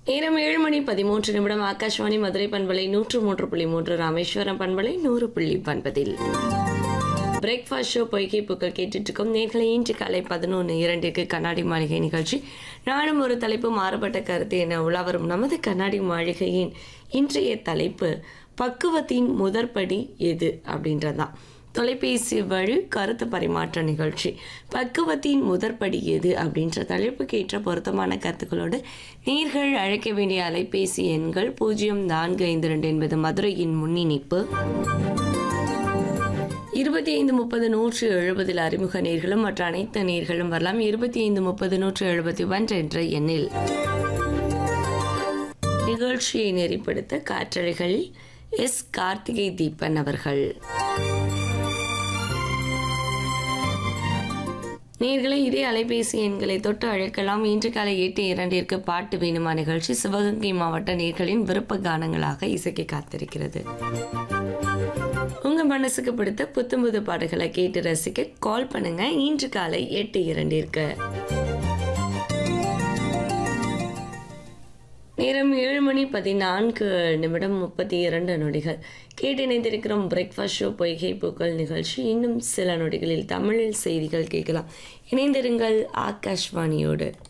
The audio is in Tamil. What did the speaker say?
நேரம் ஏழு மணி பதிமூன்று நிமிடம் ஆகாஷ்வாணி மதுரை பண்பலை நூற்று மூன்று புள்ளி மூன்று ராமேஸ்வரம் பண்பலை நூறு புள்ளி ஒன்பதில் பிரேக்ஃபாஸ்ட் ஷோ பொய்கை புக்கள் கேட்டுட்டு இருக்கோம் நேர்களை இன்று காலை பதினொன்று இரண்டிற்கு கண்ணாடி மாளிகை நிகழ்ச்சி நானும் ஒரு தலைப்பு மாறுபட்ட கருத்து என உலாவரும் நமது கண்ணாடி மாளிகையின் இன்றைய தலைப்பு பக்குவத்தின் முதற்படி எது அப்படின்றதான் தொலைபேசி வழி கருத்து பரிமாற்ற நிகழ்ச்சி பக்குவத்தின் முதற்படி எது அப்படின்ற தலைப்புக்கு ஏற்ற பொருத்தமான கருத்துக்களோடு நீர்கள் அழைக்க வேண்டிய அலைபேசி எண்கள் பூஜ்ஜியம் நான்கு ஐந்து ரெண்டு என்பது மதுரையின் முன்னிணைப்பு இருபத்தி ஐந்து முப்பது நூற்று எழுபதில் அறிமுக நேர்களும் மற்ற அனைத்து நேர்களும் வரலாம் இருபத்தி ஐந்து முப்பது நூற்று எழுபத்தி ஒன்று என்ற எண்ணில் நிகழ்ச்சியை நெறிப்படுத்த காற்றலைகளில் எஸ் கார்த்திகை தீபன் அவர்கள் நேர்களை இதே அலைபேசி எண்களை தொட்டு அழைக்கலாம் இன்று காலை எட்டு இரண்டிற்கு பாட்டு வேணுமா நிகழ்ச்சி சிவகங்கை மாவட்ட நேர்களின் விருப்ப கானங்களாக இசைக்க காத்திருக்கிறது உங்க மனசுக்கு பிடித்த புத்தம் புது பாடல்களை கேட்டு ரசிக்க கால் பண்ணுங்க இன்று காலை எட்டு இரண்டிற்கு நேரம் ஏழு மணி பதினான்கு நிமிடம் முப்பத்தி இரண்டு நொடிகள் கேட்டு இணைந்திருக்கிறோம் பிரேக்ஃபாஸ்ட் ஷோ பொய்கை பூக்கள் நிகழ்ச்சி இன்னும் சில நொடிகளில் தமிழில் செய்திகள் கேட்கலாம் இணைந்திருங்கள் ஆகாஷ்வாணியோடு